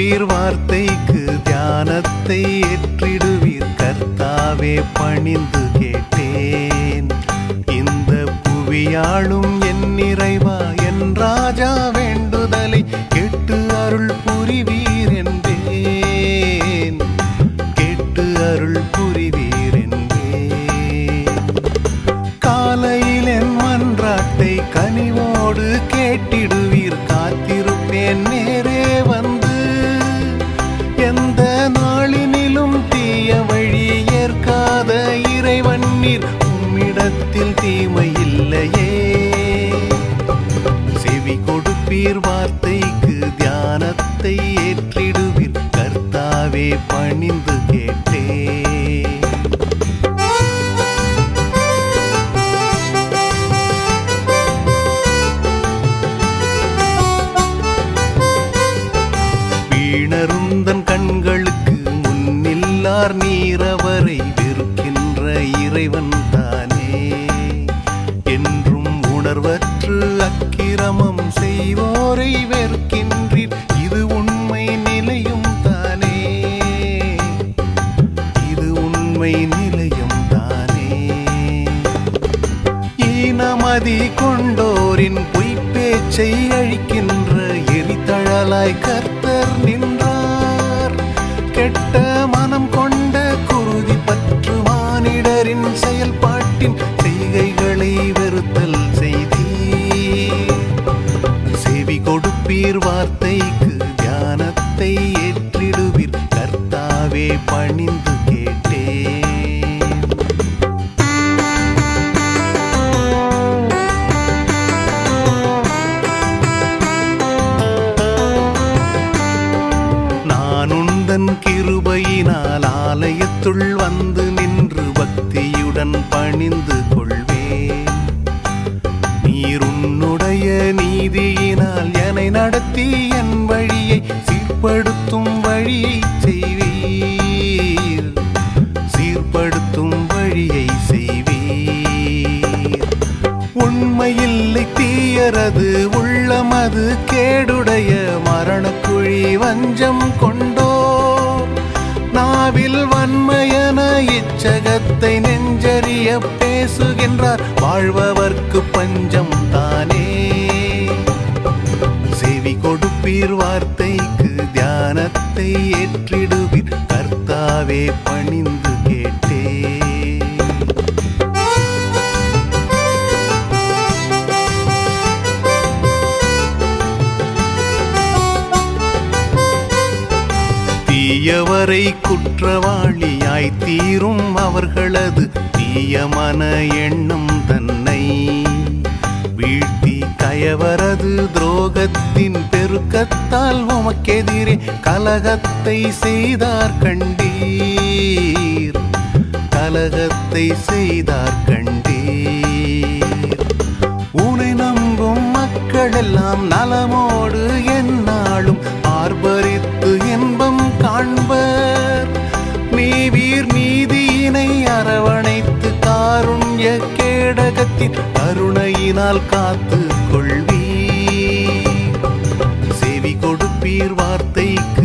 கொடுப்பீர் வார்த்தைக்கு தியானத்தை ஏற்றிடுவீர் கர்த்தாவே பணிந்து கேட்டேன் இந்த புவியாளும் என் நிறைவா என் ராஜா வேண்டுதலை கேட்டு அருள் புரிவீர் என்பேன் கேட்டு அருள் புரிவீர் என்பேன் காலையில் என் மன்றாட்டை கனிவோடு கேட்டிடுவீர் காத்திருப்பேன் நேரே வந்து எந்த நாளினிலும் தீய வழி ஏற்காத இறைவன் நீர் உம்மிடத்தில் தீமை இல்லையே செவி கொடுப்பீர் வார்த்தைக்கு தியானத்தை ஏற்றிடுவீர் கர்த்தாவே பணிந்து கேட்டேன் வீணருந்தன் கண்களுக்கு முன்னில்லார் நீரவரை வெறுக்கின்ற இறைவன் தானே என்றும் உணர்வற்று அக்கிரமம் செய்வோரை வெறுக்கின்றீர் இது உண்மை நிலையும் தானே இது உண்மை நிலையும் தானே ஈனமதி கொண்டோரின் பொய்ப்பேச்சை அழிக்கின்ற எரித்தழலாய் கர்த்தர் நின்றார் கெட்ட மனம் கொண்ட குருதி பற்று மானிடரின் செயல்பாட்டின் செய்கைகளை வெறுத்தல் செய்தீர் செவி கொடுப்பீர் வார்த்தைக்கு தியானத்தை ஏற்றிடுவீர் கர்த்தாவே பணிந்து கேட்டேன் நான் உந்தன் கிருபையினால் ஆலயத்துள் வந்து நின்று பக்தியுடன் பணிந்து கொள்வேன் நீர் உன்னுடைய நீதியினால் என்னை நடத்தி என் வழியை சீர்படுத்தும் வழியை செய்வீர் சீர்படுத்தும் வழியை செய்வீர் உண்மையில்லை தீயரது உள்ளமது கேடுடைய மரணக்குழி வஞ்சம் கொண்டோர் நாவில் வன்மையன இச்சகத்தை நெஞ்சறிய பேசுகின்றார் வாழ்பவர்க்கு பஞ்சம் தானே செவி கொடுப்பீர் வார்த்தைக்கு தியானத்தை ஏற்றிடுவீர் கர்த்தாவே பணிந்து கேட்டேன் தீயவரை குற்றவாளியாய் தீரும் அவர்களது தீய மன எண்ணம் தன்னை வீழ்த்தி கயவரது துரோகத்தின் பெருக்கத்தால் உமக்கெதிரே கலகத்தை செய்தார் கண்டீர் கலகத்தை செய்தார் கண்டீர் உனை நம்பும் மக்கள் எல்லாம் நலமோடு எந்நாளும் ஆர்ப்பரித்து இன்பம் காண்பர் நீவீர் நீதியினை அரவணைத்து காருண்ய கேடகத்தின் கருணையினால் காத்து கொள்வீர் செவி கொடுப்பீர் வார்த்தைக்கு